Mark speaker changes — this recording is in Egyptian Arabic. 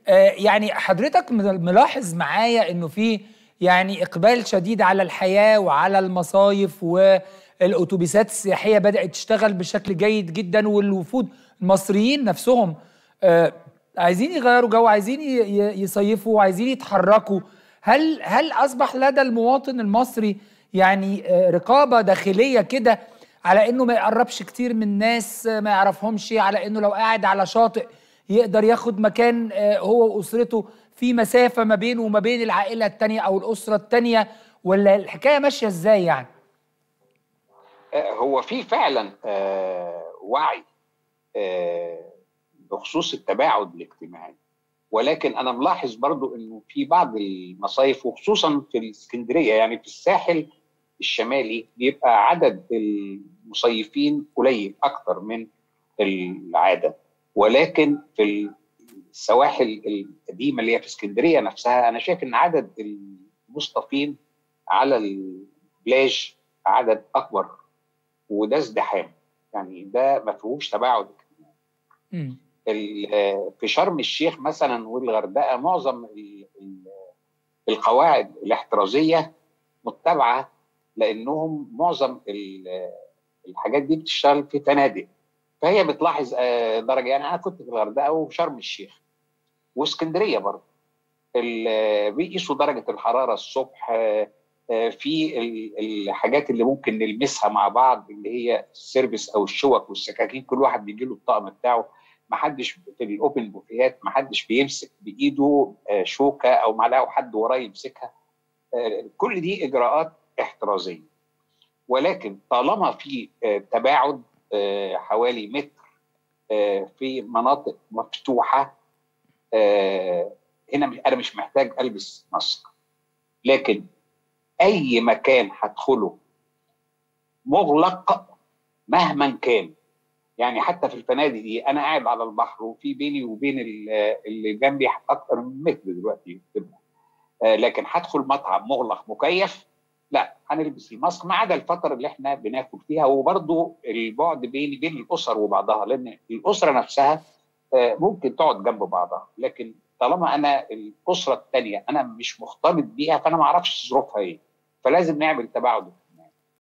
Speaker 1: آه يعني حضرتك ملاحظ معايا انه في يعني اقبال شديد على الحياه وعلى المصايف والاتوبيسات السياحيه بدات تشتغل بشكل جيد جدا والوفود المصريين نفسهم آه عايزين يغيروا جو عايزين يصيفوا عايزين يتحركوا هل هل اصبح لدى المواطن المصري يعني رقابه داخليه كده على انه ما يقربش كتير من ناس ما يعرفهمش على انه لو قاعد على شاطئ يقدر ياخد مكان هو واسرته في مسافه ما بينه وما بين العائله الثانيه او الاسره الثانيه ولا الحكايه ماشيه ازاي يعني؟
Speaker 2: هو في فعلا وعي بخصوص التباعد الاجتماعي ولكن انا ملاحظ برضو انه في بعض المصايف وخصوصا في الاسكندريه يعني في الساحل الشمالي بيبقى عدد المصيفين قليل اكثر من العاده ولكن في السواحل القديمه اللي هي في اسكندريه نفسها انا شايف ان عدد المصطفين على البلاج عدد اكبر وده ازدحام يعني ده ما فيهوش تباعد في شرم الشيخ مثلا والغردقه معظم القواعد الاحترازيه متبعه لانهم معظم الحاجات دي بتشتغل في فنادق فهي بتلاحظ درجه يعني انا كنت في الغردقه وشرم الشيخ واسكندريه برضه بيقيسوا درجه الحراره الصبح في الحاجات اللي ممكن نلمسها مع بعض اللي هي السيرفيس او الشوك والسكاكين كل واحد بيجي له الطقم بتاعه ما حدش في الاوبن بوفيهات ما حدش بيمسك بايده شوكه او معلقه وحد وراه يمسكها كل دي اجراءات احترازيه ولكن طالما في تباعد حوالي متر في مناطق مفتوحه هنا انا مش محتاج البس ماسك لكن اي مكان هدخله مغلق مهما كان يعني حتى في الفنادق دي انا قاعد على البحر وفي بيني وبين اللي جنبي اكتر من متر دلوقتي لكن هدخل مطعم مغلق مكيف لا هنلبس الماسك ما عدا الفتره اللي احنا بناكل فيها وبرضه البعد بين بين الاسر وبعضها لان الاسره نفسها ممكن تقعد جنب بعضها لكن طالما انا الاسره الثانيه انا مش مختلط بيها فانا ما اعرفش ظروفها ايه فلازم نعمل تباعد